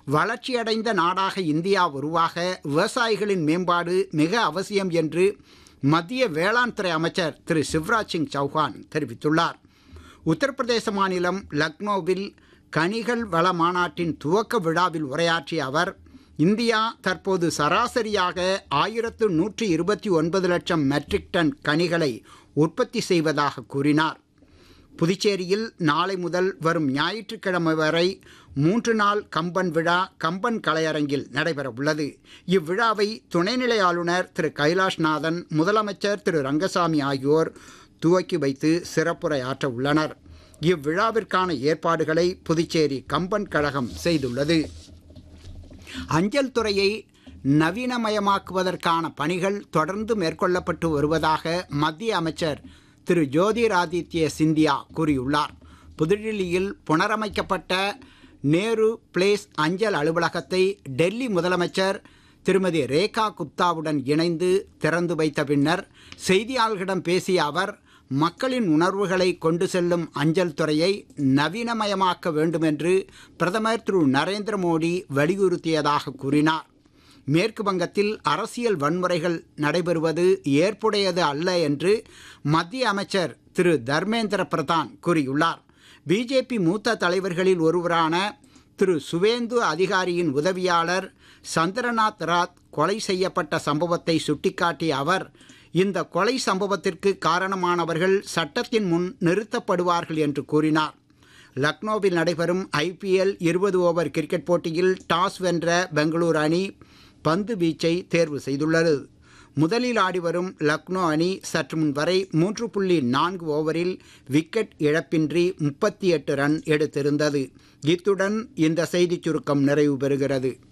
வளர்ச்சியடைந்த நாடாக இந்தியா உருவாக விவசாயிகளின் மேம்பாடு மிக அவசியம் என்று மத்திய வேளாண் துறை அமைச்சர் திரு சிவராஜ் சிங் சௌஹான் தெரிவித்துள்ளார் உத்தரப்பிரதேச மாநிலம் லக்னோவில் கனிகள் வள மாநாட்டின் துவக்க விழாவில் உரையாற்றிய அவர் இந்தியா தற்போது சராசரியாக ஆயிரத்து நூற்றி இருபத்தி ஒன்பது லட்சம் மெட்ரிக் டன் கனிகளை உற்பத்தி செய்வதாக கூறினார் புதுச்சேரியில் நாளை முதல் வரும் ஞாயிற்றுக்கிழமை வரை மூன்று நாள் கம்பன் விழா கம்பன் கலையரங்கில் நடைபெற உள்ளது இவ்விழாவை துணைநிலை ஆளுநர் திரு கைலாஷ்நாதன் முதலமைச்சர் திரு ரங்கசாமி ஆகியோர் துவக்கி வைத்து சிறப்புரை ஆற்ற உள்ளனர் இவ்விழாவிற்கான ஏற்பாடுகளை புதுச்சேரி கம்பன் கழகம் செய்துள்ளது அஞ்சல் துறையை நவீனமயமாக்குவதற்கான பணிகள் தொடர்ந்து மேற்கொள்ளப்பட்டு வருவதாக மத்திய அமைச்சர் திரு ஜோதிராதித்ய சிந்தியா கூறியுள்ளார் புதுடில்லியில் புனரமைக்கப்பட்ட நேரு பிளேஸ் அஞ்சல் அலுவலகத்தை டெல்லி முதலமைச்சர் திருமதி ரேகா குப்தாவுடன் இணைந்து திறந்து வைத்த பின்னர் செய்தியாளர்களிடம் பேசிய அவர் மக்களின் உணர்வுகளை கொண்டு செல்லும் அஞ்சல் துறையை நவீனமயமாக்க வேண்டும் என்று பிரதமர் திரு நரேந்திர மோடி வலியுறுத்தியதாக கூறினார் மேற்கு வங்கத்தில் அரசியல் வன்முறைகள் நடைபெறுவது ஏற்புடையது அல்ல என்று மத்திய அமைச்சர் திரு தர்மேந்திர பிரதான் கூறியுள்ளார் பிஜேபி மூத்த தலைவர்களில் ஒருவரான திரு சுவேந்து அதிகாரியின் உதவியாளர் சந்திரநாத் ராத் கொலை செய்யப்பட்ட சம்பவத்தை சுட்டிக்காட்டிய அவர் இந்த கொலை சம்பவத்திற்கு காரணமானவர்கள் சட்டத்தின் முன் நிறுத்தப்படுவார்கள் என்று கூறினார் லக்னோவில் நடைபெறும் ஐபிஎல் இருபது ஓவர் கிரிக்கெட் போட்டியில் டாஸ் வென்ற பெங்களூரு அணி பந்து வீச்சை தேர்வு செய்துள்ளது முதலில் ஆடி வரும் லக்னோ அணி சற்று முன் வரை மூன்று புள்ளி நான்கு ஓவரில் விக்கெட் இழப்பின்றி முப்பத்தி எட்டு ரன் எடுத்திருந்தது இத்துடன் இந்த செய்திச் சுருக்கம் நிறைவு பெறுகிறது